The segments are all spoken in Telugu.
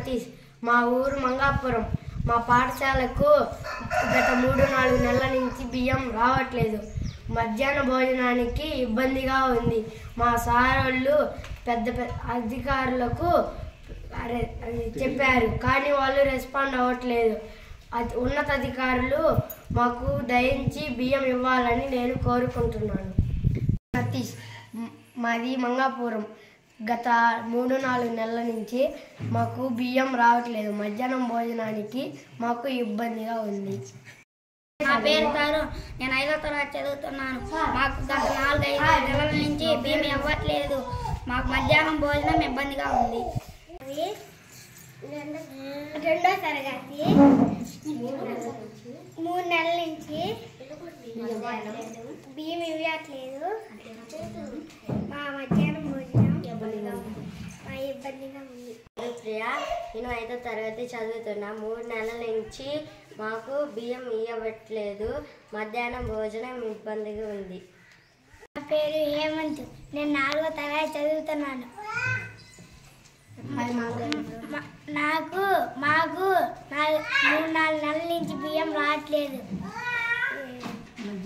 సతీష్ మా ఊరు మంగాపురం మా పాఠశాలకు గత మూడు నాలుగు నెలల నుంచి బియ్యం రావట్లేదు మధ్యాహ్న భోజనానికి ఇబ్బందిగా ఉంది మా సార్ వాళ్ళు పెద్ద పెద్ద అధికారులకు అరే అది చెప్పారు కానీ వాళ్ళు రెస్పాండ్ అవ్వట్లేదు అది ఉన్నతాధికారులు మాకు దయించి బియ్యం ఇవ్వాలని నేను కోరుకుంటున్నాను సతీష్ మ్- మాది మంగాపురం గత మూడు నాలుగు నెలల నుంచి మాకు బియ్యం రావట్లేదు మధ్యాహ్నం భోజనానికి మాకు ఇబ్బందిగా ఉంది నా పేరు తారు నేను ఐదో తరగతి చదువుతున్నాను మాకు గత నాలుగైదు నెలల నుంచి బియ్యం ఇవ్వట్లేదు మాకు మధ్యాహ్నం భోజనం ఇబ్బందిగా ఉంది రెండో తరగతి మూడు నెలల నుంచి బియ్యం ఇవ్వట్లేదు మా మధ్యాహ్నం భోజనం మా ఇబ్బందిగా ఉంది ప్రియ నేను ఐదో తరగతి చదువుతున్నా మూడు నెలల నుంచి మాకు బియ్యం ఇవ్వట్లేదు మధ్యాహ్నం భోజనం ఇబ్బందిగా ఉంది నా పేరు హేమంత్ నేను నాలుగో తరగతి చదువుతున్నాను మా- నాకు మాకు నాలుగు మూడు నాలుగు నెలల నుంచి బియ్యం రావట్లేదు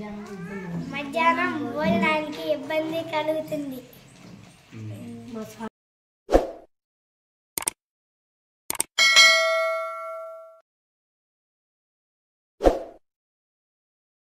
మధ్యాహ్నం భోజనానికి ఇబ్బంది కలుగుతుంది